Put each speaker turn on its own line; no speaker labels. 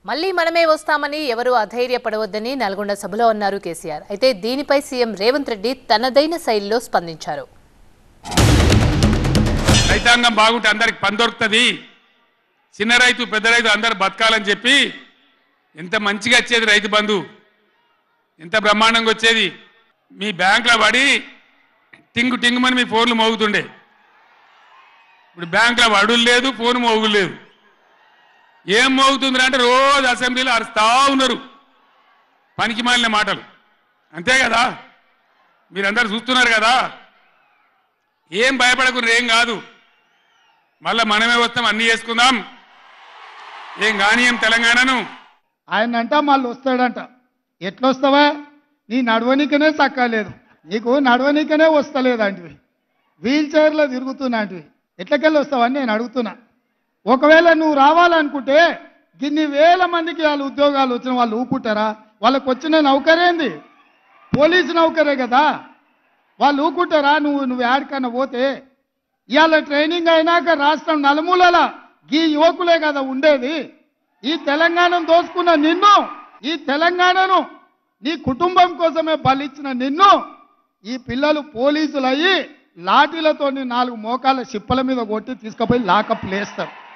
మళ్లీ మనమే వస్తామని ఎవరూ అధైర్యపడవద్దని నల్గొండ సభలో అన్నారు కేసీఆర్ అయితే దీనిపై సీఎం రేవంత్ రెడ్డి తనదైన శైలిలో స్పందించారు
రైతాంగం బాగుంటే అందరికి పని దొరుకుతుంది చిన్న రైతు పెద్ద రైతు అందరు బతకాలని చెప్పి ఎంత మంచిగా వచ్చేది రైతు బంధు ఎంత బ్రహ్మాండంగా వచ్చేది మీ బ్యాంకులో పడి టింగు టింగుమని మీ ఫోన్లు మోగుతుండే ఇప్పుడు బ్యాంకులో వడులు లేదు ఫోన్ మోగులు లేదు ఏం మోగుతుంది అంటే రోజు అసెంబ్లీలో అరుస్తా ఉన్నారు పనికి మాలిన మాటలు అంతే కదా మీరందరూ చూస్తున్నారు కదా ఏం భయపడకుండా ఏం కాదు మళ్ళా మనమే వస్తాం అన్ని చేసుకుందాం ఏం కానీయం తెలంగాణను
ఆయన అంట మళ్ళీ వస్తాడంట ఎట్లొస్తావా నీ నడవనికనే చక్కలేదు నీకు నడవనికనే వస్తలేదంటివి వీల్ చైర్లో తిరుగుతున్నాంటివి ఎట్లకెళ్ళి వస్తావని నేను అడుగుతున్నా ఒకవేళ నువ్వు రావాలనుకుంటే గిన్ని వేల మందికి వాళ్ళ ఉద్యోగాలు వచ్చిన వాళ్ళు ఊపుకుంటారా వాళ్ళకి వచ్చిన నౌకరేంది పోలీసు నౌకరే కదా వాళ్ళు ఊకుంటారా నువ్వు నువ్వు యాడికన్నా పోతే ఇవాళ ట్రైనింగ్ అయినాక రాష్ట్రం నలుమూలల ఈ యువకులే కదా ఉండేది ఈ తెలంగాణను దోసుకున్న నిన్ను ఈ తెలంగాణను నీ కుటుంబం కోసమే బలిచ్చిన నిన్ను ఈ పిల్లలు పోలీసులు అయ్యి లాఠీలతో నాలుగు మోకాల చిప్పల మీద కొట్టి తీసుకుపోయి లాకప్ లేస్తారు